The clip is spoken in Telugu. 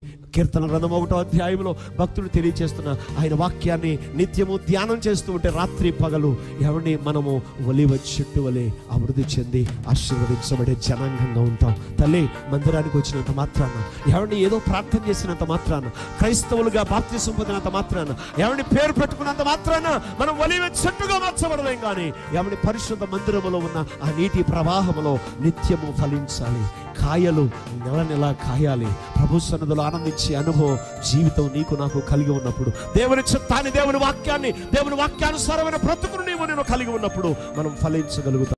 కీర్తన గ్రంథం ఒకటో అధ్యాయంలో భక్తుడు తెలియచేస్తున్న ఆయన వాక్యాన్ని నిత్యము ధ్యానం చేస్తూ ఉంటే రాత్రి పగలు ఎవరిని మనము ఒలివ చెట్టు వలె అభివృద్ధి చెంది ఆశీర్వదించబడే జనాంగంగా ఉంటాం తల్లి మందిరానికి వచ్చినంత మాత్రాన ఎవరిని ఏదో ప్రార్థన చేసినంత మాత్రాన క్రైస్తవులుగా బాప్తిసం పొందినంత మాత్రాన ఎవరిని పేరు పెట్టుకున్నంత మాత్రాన మనం ఒలివ చెట్టుగా మార్చబడలేం కానీ ఎవరి పరిశుద్ధ మందిరములో ఉన్న ఆ నీటి ప్రవాహములో నిత్యము ఫలించాలి కాయలు నెల నెల కాయాలి ప్రభు సన్నదులు ఆనందించే అనుభవం జీవితం నీకు నాకు కలిగి ఉన్నప్పుడు దేవుని చిత్తాన్ని దేవుని వాక్యాన్ని దేవుని వాక్యానుసారమైన బ్రతుకును నీవు నేను కలిగి ఉన్నప్పుడు మనం ఫలించగలుగుతాం